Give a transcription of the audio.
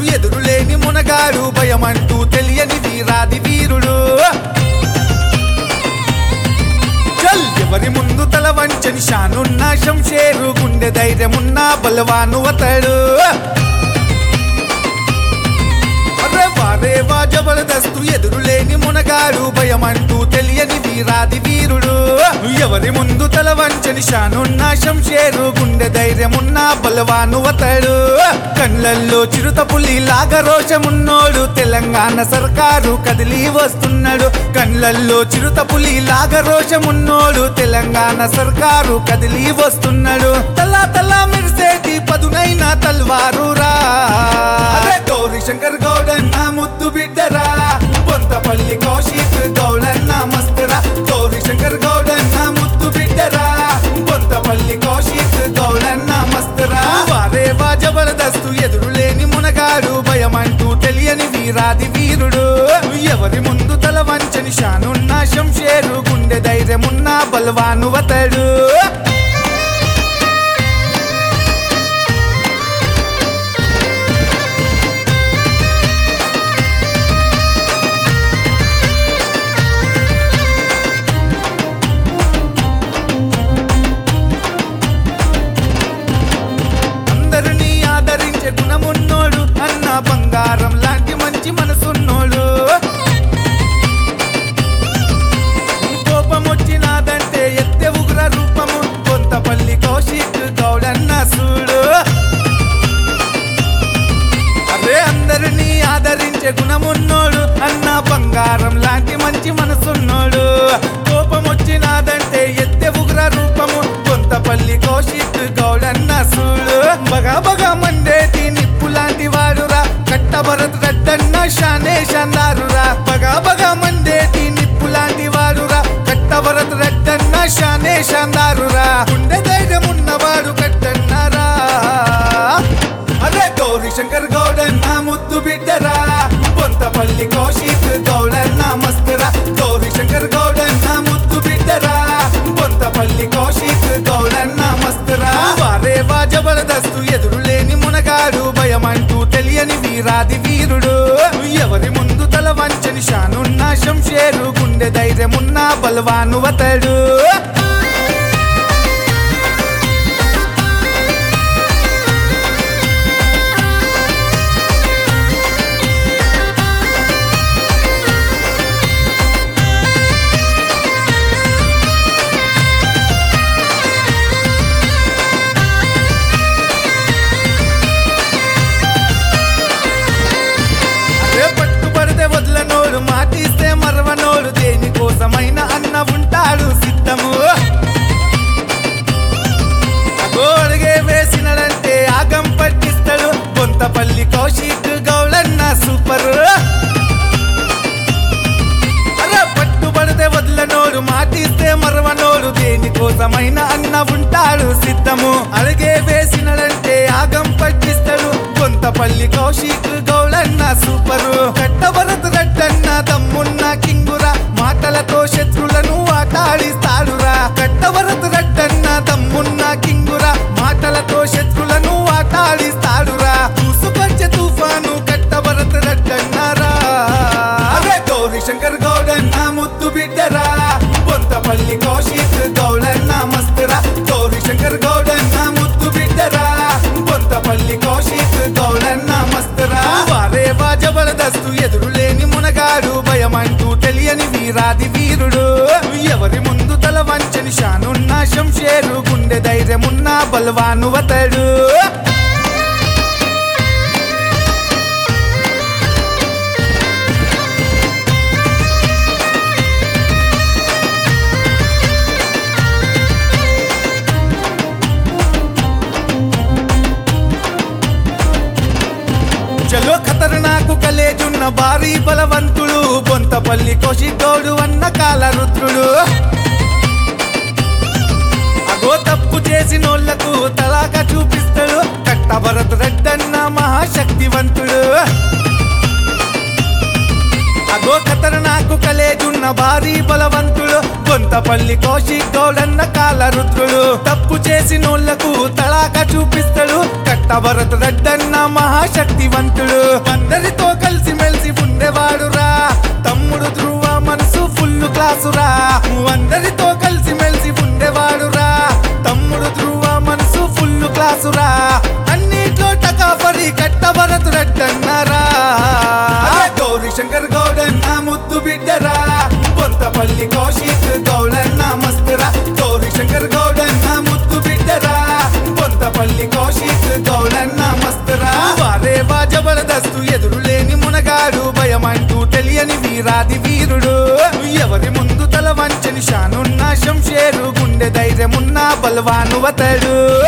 ఎదురులేని మునగాడు భయమంటూ తెలియని వీరాది వీరుడు చల్ ఎవరి ముందు తల వంచని షానున్న శంషేరు గుండె ధైర్యమున్న బలవాను అతడు అరే వారే వా జబర్దస్తు ఎదురులేని మునగాడు భయమంటూ తెలియని వీరాది వీరుడు ఎవరి ముందు తల వంచని షానున్న శంషేరు గుండె ధైర్యమున్న బలవాను అతడు కళ్ళల్లో చిరుత పులి లాగా రోషమున్నోడు తెలంగాణ సర్కారు కదిలి వస్తున్నాడు కళ్ళల్లో చిరుత పులి లాగా రోషమున్నోడు తెలంగాణ సర్కారు కదిలి వస్తున్నాడు తలా తలా మెరిసేటి పదునైన తల్వారు రా అరే గౌరీ శంకర్ గౌడన్న ముద్దు బిడ్డరా బొంతపల్లి కౌశిక్ గౌడన్న మస్తరా గౌరీ శంకర్ గౌడన్న ముద్దు బిడ్డరా బొంతపల్లి కౌశిక్ గౌడన్న మస్తరా వారే వా జబర్దస్తు ఎదురులేని మునగాడు భయమంటూ తెలియని వీరాది వీరుడు ఎవరి ముందు తల వంచని షానున్న శంషేరు గుండె ధైర్యమున్న బలవాను అతడు అందరినీ ఆదరించే గుణమున్నోడు అన్న బంగారం లాంటి మంచి మనసున్నోడు కోపం వచ్చినాదంటే ఎత్తె ఉగ్ర రూపము కొంతపల్లి కౌశిక్ గౌడన్న సూడు అదే అందరినీ ఆదరించే గుణమున్నోడు అన్న బంగారం లాంటి మంచి మనసున్నోడు కోపం వచ్చినాదంటే ఎత్తె ఉగ్ర రూపము కొంతపల్లి కౌశిక్ గౌడన్న సూడు బగా బగా మండేటి నిప్పు లాంటి వాడురా కట్ట భరత్ రెడ్డన్న షానే షందారురా బగా బగా మండేటి నిప్పు లాంటి వాడురా కట్ట భరత్ రెడ్డన్న షానే షందారురా గుండె ధైర్యం ఉన్నవాడు కట్టన్నారా అదే గౌరీ శంకర్ గౌడన్న ముద్దు బిడ్డరా బొంతపల్లి కౌశిక్ గౌడన్న మస్తరా గౌరీ శంకర్ గౌడన్న ముద్దు బిడ్డరా బొంతపల్లి కౌశిక్ గౌడన్న మస్తరా వారే వా జబర్దస్తు ఎదురులేని మునగాడు భయమంటూ తెలియని వీరాది వీరుడు ఎవరి ముందు తల వంచని షానున్న శంషేరు గుండె ధైర్యమున్న బలవాను అతడు అదే పట్టుబడితే వదలనోడు మాటిస్తే మరవనోడు దేనికోసమైన అన్న ఉంటాడు సిద్ధము అగో అడిగే వేసినడంటే ఆగం పట్టిస్తాడు కొంతపల్లి కౌశిక్ గౌడన్న సూపర్ అరే పట్టుబడితే వదలనోడు మాటిస్తే మరవనోడు దేనికోసమైన అన్న ఉంటాడు సిద్ధము అడిగే వేసినడంటే ఆగం పట్టిస్తాడు కొంతపల్లి కౌశిక్ గౌడన్న సూపరు కట్టవరతు రెడ్డన్న దమ్మున్న కింగురా మాటలతో శత్రులను ఆటాడిస్తాడురా కట్టవరతు రెడ్డన్న దమ్మున్న కింగురా మాటలతో శత్రులను ఆటాడిస్తాడురా చూసుకొచ్చే తుఫాను కట్టవరతు రెడ్డన్నారా అదే గౌరీ శంకర్ గౌడన్న ముద్దు బిడ్డరా బొంతపల్లి కౌశిక్ గౌడన్న మస్తరా గౌరీ శంకర్ గౌడన్న ముద్దు బిడ్డరా బొంతపల్లి కౌశిక్ గౌడన్న మస్తరా వారే వా జబర్దస్తు ఎదురులేని మునగాడు భయమంటూ తెలియని వీరాది వీరుడు ఎవరి ముందు తల వంచని షానున్న శంషేరు గుండె ధైర్యమున్న బలవాను అతడు చలో ఖతర్నాకు కలేజున్న భారీ బలవంతుడు బొంతపల్లి కోషిగౌడు అన్న కాల రుద్రుడు అగో తప్పు చేసినోళ్లకు తలాక చూపిస్తాడు కట్ట భరత్ రెడ్డన్న మహాశక్తివంతుడు అగో ఖతర్నాకు కలేజున్న భారీ బలవంతుడు కొంతపల్లి కౌశిక్ గౌడన్న కాల రుద్రుడు తప్పు చేసినోళ్లకు తలాక చూపిస్తాడు కట్ట కట్ట భరత రెడ్డన్న మహాశక్తివంతుడు అందరితో కలిసి మెలిసి ఉండేవాడురా తమ్ముడు ధ్రువ మనసు ఫుల్ క్లాసురా అందరితో కలిసి మెలిసి ఉండేవాడురా తమ్ముడు ధ్రువ మనసు ఫుల్ క్లాసురా అన్నిట్లో టకాఫరి కట్ట భరత రెడ్డన్నారా గౌరీ శంకర్ గౌడన్న ముద్దు బిడ్డరా బొంతపల్లి కౌశిక్ గౌడన్న మస్తురా గౌరీ శంకర్ గౌడన్న ముద్దు బిడ్డరా బొంతపల్లి కౌశిక్ గౌడన్న మస్తురా వారే వా జబర్దస్తు ఎదురు లేని మునగాడు భయమంటూ తెలియని వీరాది వీరుడు ఎవరి ముందు తల వంచని షానున్న శంషేరు గుండె ధైర్యమున్న బలవానువతడు